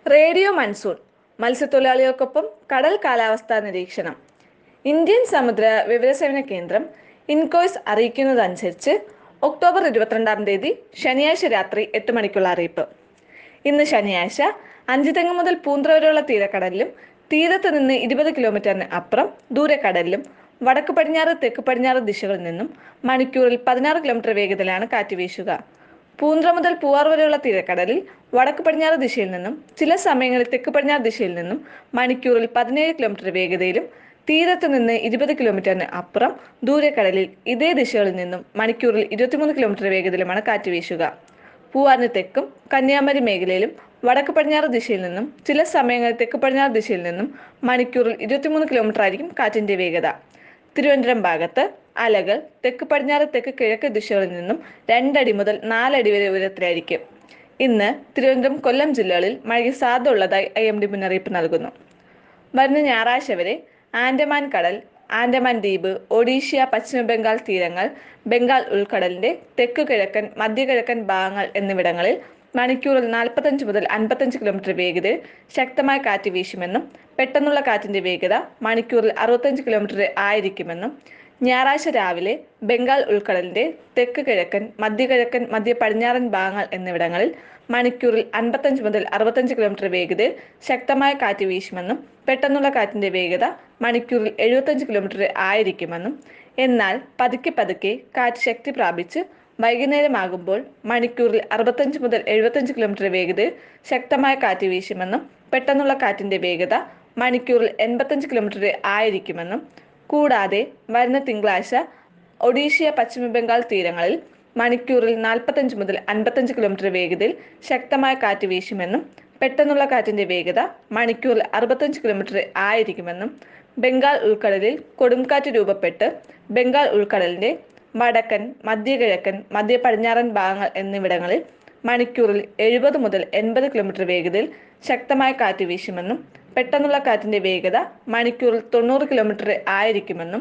radio monsoon മത്സ്യത്തൊഴിലാളികൾക്കൊപ്പം കടൽ കാലാവസ്ഥാ നിരീക്ഷണം ഇന്ത്യൻ സമുദ്ര വിവരസേവന കേന്ദ്രം ഇൻകോയ്സ് അറിയിക്കുന്നതനുസരിച്ച് ഒക്ടോബർ ഇരുപത്തിരണ്ടാം തീയതി ശനിയാഴ്ച രാത്രി എട്ട് മണിക്കുള്ള അറിയിപ്പ് ഇന്ന് ശനിയാഴ്ച അഞ്ചുതെങ്ങ് മുതൽ പൂന്ത്ര വരെയുള്ള തീരക്കടലിലും തീരത്ത് നിന്ന് ഇരുപത് കിലോമീറ്ററിന് അപ്പുറം ദൂരക്കടലിലും വടക്ക് പടിഞ്ഞാറ് തെക്ക് പടിഞ്ഞാറ് ദിശകളിൽ നിന്നും മണിക്കൂറിൽ പതിനാറ് കിലോമീറ്റർ വേഗതയിലാണ് കാറ്റ് വീശുക പൂന്ത്ര മുതൽ പൂവാർ വരെയുള്ള തീരക്കടലിൽ വടക്ക് പടിഞ്ഞാറ് ദിശയിൽ നിന്നും ചില സമയങ്ങളിൽ തെക്ക് പടിഞ്ഞാറ് ദിശയിൽ നിന്നും മണിക്കൂറിൽ പതിനേഴ് കിലോമീറ്റർ വേഗതയിലും തീരത്ത് നിന്ന് ഇരുപത് കിലോമീറ്ററിന് അപ്പുറം ദൂരക്കടലിൽ ഇതേ ദിശകളിൽ നിന്നും മണിക്കൂറിൽ ഇരുപത്തിമൂന്ന് കിലോമീറ്റർ വേഗതയിലുമാണ് കാറ്റ് വീശുക പൂവാറിന് തെക്കും കന്യാകുമാരി മേഖലയിലും വടക്ക് പടിഞ്ഞാറ് ദിശയിൽ നിന്നും ചില സമയങ്ങളിൽ തെക്ക് പടിഞ്ഞാറ് ദിശയിൽ നിന്നും മണിക്കൂറിൽ ഇരുപത്തിമൂന്ന് കിലോമീറ്റർ ആയിരിക്കും കാറ്റിന്റെ വേഗത തിരുവനന്തപുരം ഭാഗത്ത് അലകൾ തെക്ക് പടിഞ്ഞാറ് തെക്ക് കിഴക്ക് ദിശകളിൽ നിന്നും രണ്ടടി മുതൽ നാലടി വരെ ഉയരത്തിലായിരിക്കും ഇന്ന് തിരുവനന്തപുരം കൊല്ലം ജില്ലകളിൽ മഴയ്ക്ക് സാധ്യത ഉള്ളതായി ഐ എം ഡി മുന്നറിയിപ്പ് നൽകുന്നു വരുന്ന ഞായറാഴ്ച വരെ ആൻഡമാൻ കടൽ ആൻഡമാൻ ദ്വീപ് ഒഡീഷ്യ പശ്ചിമ ബംഗാൾ തീരങ്ങൾ ബംഗാൾ ഉൾക്കടലിന്റെ തെക്ക് കിഴക്കൻ മധ്യകിഴക്കൻ ഭാഗങ്ങൾ എന്നിവിടങ്ങളിൽ മണിക്കൂറിൽ നാൽപ്പത്തഞ്ച് മുതൽ അൻപത്തഞ്ച് കിലോമീറ്റർ വേഗതയിൽ ശക്തമായ കാറ്റ് വീശുമെന്നും പെട്ടെന്നുള്ള കാറ്റിന്റെ വേഗത മണിക്കൂറിൽ അറുപത്തഞ്ച് കിലോമീറ്റർ ആയിരിക്കുമെന്നും ഞായറാഴ്ച രാവിലെ ബംഗാൾ ഉൾക്കടലിന്റെ തെക്ക് കിഴക്കൻ മധ്യകിഴക്കൻ മധ്യ പടിഞ്ഞാറൻ ഭാഗങ്ങൾ എന്നിവിടങ്ങളിൽ മണിക്കൂറിൽ അൻപത്തഞ്ച് മുതൽ അറുപത്തഞ്ച് കിലോമീറ്റർ വേഗതയിൽ ശക്തമായ കാറ്റ് വീശുമെന്നും പെട്ടെന്നുള്ള കാറ്റിന്റെ വേഗത മണിക്കൂറിൽ എഴുപത്തഞ്ച് കിലോമീറ്റർ ആയിരിക്കുമെന്നും എന്നാൽ പതുക്കെ പതുക്കെ കാറ്റ് ശക്തി പ്രാപിച്ച് വൈകുന്നേരമാകുമ്പോൾ മണിക്കൂറിൽ അറുപത്തഞ്ച് മുതൽ എഴുപത്തഞ്ച് കിലോമീറ്റർ വേഗതയിൽ ശക്തമായ കാറ്റ് വീശുമെന്നും പെട്ടെന്നുള്ള കാറ്റിന്റെ വേഗത മണിക്കൂറിൽ എൺപത്തഞ്ച് കിലോമീറ്റർ ആയിരിക്കുമെന്നും കൂടാതെ വരുന്ന തിങ്കളാഴ്ച ഒഡീഷ്യ പശ്ചിമ ബംഗാൾ തീരങ്ങളിൽ മണിക്കൂറിൽ നാൽപ്പത്തഞ്ച് മുതൽ അൻപത്തഞ്ച് കിലോമീറ്റർ വേഗതയിൽ ശക്തമായ കാറ്റ് വീശുമെന്നും പെട്ടെന്നുള്ള കാറ്റിന്റെ വേഗത മണിക്കൂറിൽ അറുപത്തഞ്ച് കിലോമീറ്റർ ആയിരിക്കുമെന്നും ബംഗാൾ ഉൾക്കടലിൽ കൊടുംകാറ്റ് രൂപപ്പെട്ട് ബംഗാൾ ഉൾക്കടലിന്റെ വടക്കൻ മധ്യകിഴക്കൻ മധ്യ പടിഞ്ഞാറൻ ഭാഗങ്ങൾ എന്നിവിടങ്ങളിൽ മണിക്കൂറിൽ എഴുപത് മുതൽ എൺപത് കിലോമീറ്റർ വേഗതയിൽ ശക്തമായ കാറ്റ് വീശുമെന്നും പെട്ടെന്നുള്ള കാറ്റിന്റെ വേഗത മണിക്കൂറിൽ തൊണ്ണൂറ് കിലോമീറ്റർ ആയിരിക്കുമെന്നും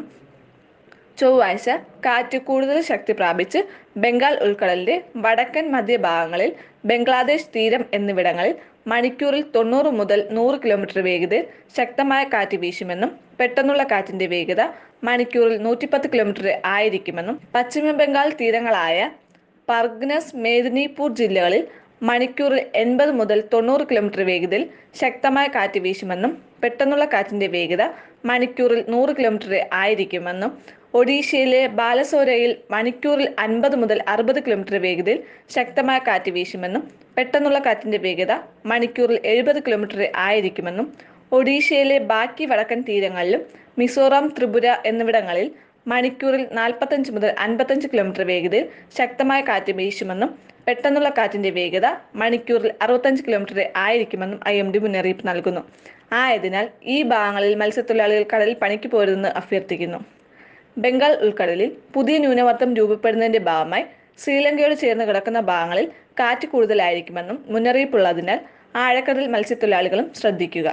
ചൊവ്വാഴ്ച കാറ്റ് കൂടുതൽ ശക്തി പ്രാപിച്ച് ബംഗാൾ ഉൾക്കടലിന്റെ വടക്കൻ മധ്യഭാഗങ്ങളിൽ ബംഗ്ലാദേശ് തീരം എന്നിവിടങ്ങളിൽ മണിക്കൂറിൽ തൊണ്ണൂറ് മുതൽ നൂറ് കിലോമീറ്റർ വേഗതയിൽ ശക്തമായ കാറ്റ് വീശുമെന്നും പെട്ടെന്നുള്ള കാറ്റിന്റെ വേഗത മണിക്കൂറിൽ നൂറ്റിപ്പത്ത് കിലോമീറ്റർ ആയിരിക്കുമെന്നും പശ്ചിമ ബംഗാൾ തീരങ്ങളായ പർഗ്നസ് മേദിനിപൂർ ജില്ലകളിൽ മണിക്കൂറിൽ എൺപത് മുതൽ തൊണ്ണൂറ് കിലോമീറ്റർ വേഗതയിൽ ശക്തമായ കാറ്റ് വീശുമെന്നും പെട്ടെന്നുള്ള കാറ്റിന്റെ വേഗത മണിക്കൂറിൽ നൂറ് കിലോമീറ്റർ ആയിരിക്കുമെന്നും ഒഡീഷയിലെ ബാലസോരയിൽ മണിക്കൂറിൽ അൻപത് മുതൽ അറുപത് കിലോമീറ്റർ വേഗതയിൽ ശക്തമായ കാറ്റ് വീശുമെന്നും പെട്ടെന്നുള്ള കാറ്റിന്റെ വേഗത മണിക്കൂറിൽ എഴുപത് കിലോമീറ്റർ ആയിരിക്കുമെന്നും ഒഡീഷയിലെ ബാക്കി വടക്കൻ തീരങ്ങളിലും മിസോറാം ത്രിപുര എന്നിവിടങ്ങളിൽ മണിക്കൂറിൽ നാൽപ്പത്തഞ്ച് മുതൽ അൻപത്തഞ്ച് കിലോമീറ്റർ വേഗതയിൽ ശക്തമായ കാറ്റ് വീശുമെന്നും പെട്ടെന്നുള്ള കാറ്റിന്റെ വേഗത മണിക്കൂറിൽ അറുപത്തഞ്ച് കിലോമീറ്റർ ആയിരിക്കുമെന്നും ഐ എം ഡി മുന്നറിയിപ്പ് നൽകുന്നു ആയതിനാൽ ഈ ഭാഗങ്ങളിൽ മത്സ്യത്തൊഴിലാളികൾ കടലിൽ പണിക്ക് പോരുതെന്ന് അഭ്യർത്ഥിക്കുന്നു ബംഗാൾ ഉൾക്കടലിൽ പുതിയ ന്യൂനമർദ്ദം രൂപപ്പെടുന്നതിന്റെ ഭാഗമായി ശ്രീലങ്കയോട് ചേർന്ന് കിടക്കുന്ന ഭാഗങ്ങളിൽ കാറ്റ് കൂടുതലായിരിക്കുമെന്നും മുന്നറിയിപ്പുള്ളതിനാൽ ആഴക്കടൽ മത്സ്യത്തൊഴിലാളികളും ശ്രദ്ധിക്കുക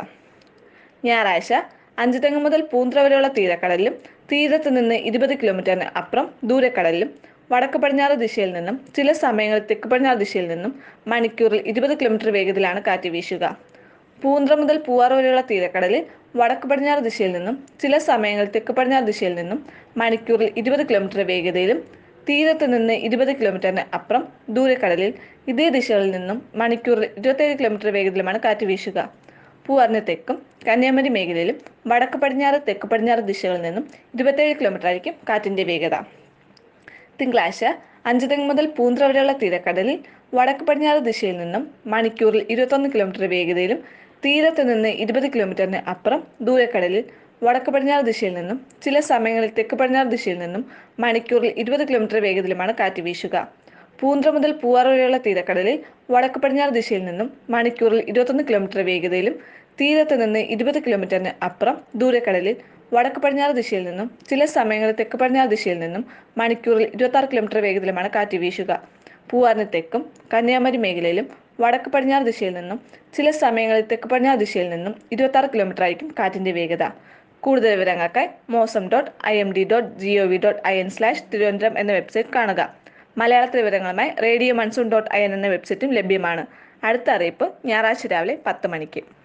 ഞായറാഴ്ച അഞ്ചുതെങ്ങ് മുതൽ പൂന്ത്ര വരെയുള്ള തീരക്കടലിലും തീരത്ത് നിന്ന് ഇരുപത് കിലോമീറ്ററിന് അപ്പുറം ദൂരക്കടലിലും വടക്ക് പടിഞ്ഞാറ് ദിശയിൽ നിന്നും ചില സമയങ്ങളിൽ തെക്ക് പടിഞ്ഞാറ് ദിശയിൽ നിന്നും മണിക്കൂറിൽ ഇരുപത് കിലോമീറ്റർ വേഗത്തിലാണ് കാറ്റ് വീശുക പൂന്ത്ര മുതൽ പൂവാർ വരെയുള്ള തീരക്കടലിൽ വടക്ക് പടിഞ്ഞാറ് ദിശയിൽ നിന്നും ചില സമയങ്ങളിൽ തെക്ക് പടിഞ്ഞാറ് ദിശയിൽ നിന്നും മണിക്കൂറിൽ ഇരുപത് കിലോമീറ്റർ വേഗതയിലും തീരത്ത് നിന്ന് ഇരുപത് കിലോമീറ്ററിന് അപ്പുറം ദൂരക്കടലിൽ ഇതേ ദിശകളിൽ നിന്നും മണിക്കൂറിൽ ഇരുപത്തേഴ് കിലോമീറ്റർ വേഗത്തിലുമാണ് കാറ്റ് വീശുക പൂവാറിന് തെക്കും കന്യാകുമാരി മേഖലയിലും വടക്ക് പടിഞ്ഞാറ് തെക്ക് പടിഞ്ഞാറ് ദിശകളിൽ നിന്നും ഇരുപത്തേഴ് കിലോമീറ്റർ ആയിരിക്കും കാറ്റിന്റെ വേഗത തിങ്കളാഴ്ച അഞ്ചുതെങ്ങ് മുതൽ പൂന്ത്ര വരെയുള്ള തീരക്കടലിൽ വടക്ക് പടിഞ്ഞാറ് ദിശയിൽ നിന്നും മണിക്കൂറിൽ ഇരുപത്തൊന്ന് കിലോമീറ്റർ വേഗതയിലും തീരത്ത് നിന്ന് ഇരുപത് കിലോമീറ്ററിന് അപ്പുറം ദൂരക്കടലിൽ വടക്ക് പടിഞ്ഞാറ് ദിശയിൽ നിന്നും ചില സമയങ്ങളിൽ തെക്ക് പടിഞ്ഞാറ് ദിശയിൽ നിന്നും മണിക്കൂറിൽ ഇരുപത് കിലോമീറ്റർ വേഗത്തിലുമാണ് കാറ്റ് വീശുക പൂന്ത്ര മുതൽ പൂവാർ വരെയുള്ള തീരക്കടലിൽ വടക്ക് പടിഞ്ഞാറ് ദിശയിൽ നിന്നും മണിക്കൂറിൽ ഇരുപത്തൊന്ന് കിലോമീറ്റർ വേഗതയിലും തീരത്ത് നിന്ന് ഇരുപത് കിലോമീറ്ററിന് അപ്പുറം ദൂരക്കടലിൽ വടക്ക് പടിഞ്ഞാറ് ദിശയിൽ നിന്നും ചില സമയങ്ങളിൽ തെക്ക് പടിഞ്ഞാറ് ദിശയിൽ നിന്നും മണിക്കൂറിൽ ഇരുപത്തി കിലോമീറ്റർ വേഗത്തിലുമാണ് കാറ്റ് വീശുക പൂവാറിന് തെക്കും കന്യാകുമാരി മേഖലയിലും വടക്ക് പടിഞ്ഞാറ് ദിശയിൽ നിന്നും ചില സമയങ്ങളിൽ തെക്ക് പടിഞ്ഞാറ് ദിശയിൽ നിന്നും ഇരുപത്തി കിലോമീറ്റർ ആയിരിക്കും കാറ്റിന്റെ വേഗത കൂടുതൽ വിവരങ്ങൾക്കായി mausam dot I M D dot G O V dot I N slash Thiruvananthapuram എന്ന വെബ്സൈറ്റ് കാണുക മലയാളത്തിലെ വിവരങ്ങളുമായി radio monsoon dot I N എന്ന വെബ്സൈറ്റും ലഭ്യമാണ് അടുത്ത അറിയിപ്പ് ഞായറാഴ്ച രാവിലെ പത്ത് മണിക്ക്